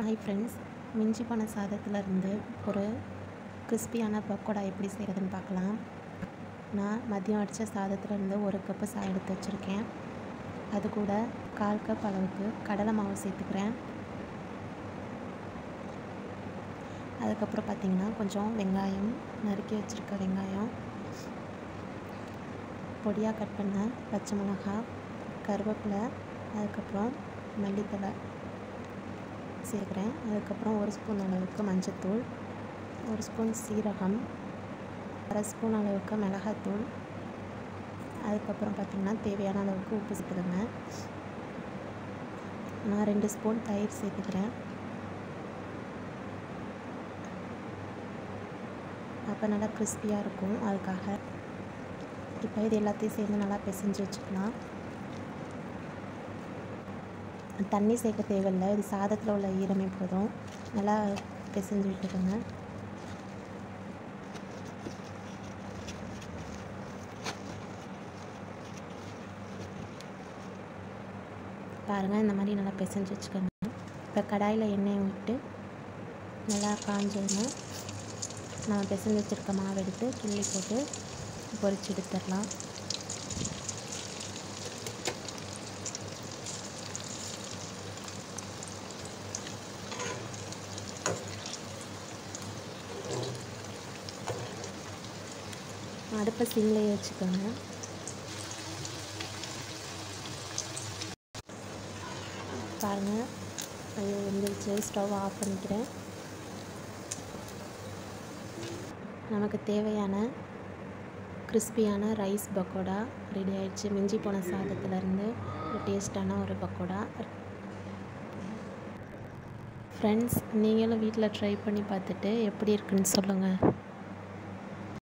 hi friends மிஞ்சி போன சாதத்துலேருந்து ஒரு கிறிஸ்பியான பக்கோடா எப்படி செய்கிறதுன்னு பார்க்கலாம் நான் மதியம் அடித்த சாதத்துலேருந்து ஒரு கப்பு சாதம் எடுத்து வச்சுருக்கேன் அது கூட கால் கப் அளவுக்கு கடலை மாவு சேர்த்துக்கிறேன் அதுக்கப்புறம் பார்த்திங்கன்னா கொஞ்சம் வெங்காயம் நறுக்கி வச்சுருக்க வெங்காயம் பொடியாக கட் பண்ண பச்சை மிளகாய் கருவேப்பிலை அதுக்கப்புறம் மல்லித்தழை சேர்க்குறேன் அதுக்கப்புறம் ஒரு ஸ்பூன் அளவுக்கு மஞ்சத்தூள் ஒரு ஸ்பூன் சீரகம் அரை ஸ்பூன் அளவுக்கு மிளகாத்தூள் அதுக்கப்புறம் பார்த்திங்கன்னா தேவையான அளவுக்கு உப்பு சேர்த்துக்கோங்க நான் ரெண்டு ஸ்பூன் தயிர் சேர்த்துக்கிறேன் அப்போ நல்லா கிறிஸ்பியாக இருக்கும் அதுக்காக இப்போ இது எல்லாத்தையும் சேர்ந்து நல்லா பிசைஞ்சு வச்சுக்கலாம் தண்ணி சேர்க்க தேவையில்லை இது சாதத்தில் உள்ள ஈரமே போதும் நல்லா பிசைஞ்சு விட்டுருங்க பாருங்கள் இந்த மாதிரி நல்லா பிசைஞ்சு வச்சுக்கோங்க இப்போ கடாயில் எண்ணெயை விட்டு நல்லா காஞ்சதுன்னா நம்ம பிசைஞ்சு வச்சுருக்க மாவு எடுத்து கிள்ளி போட்டு பொரிச்சு எடுத்துடலாம் அடுப்பை சிம்லேயே வச்சுக்கோங்க பாருங்கள் அது வந்துருச்சு ஸ்டவ் ஆஃப் பண்ணிக்கிறேன் நமக்கு தேவையான கிறிஸ்பியான ரைஸ் பக்கோடா ரெடி ஆயிடுச்சு மிஞ்சி போன சாதத்துலேருந்து ஒரு டேஸ்டான ஒரு பக்கோடா ஃப்ரெண்ட்ஸ் நீங்களும் வீட்டில் ட்ரை பண்ணி பார்த்துட்டு எப்படி இருக்குன்னு சொல்லுங்கள்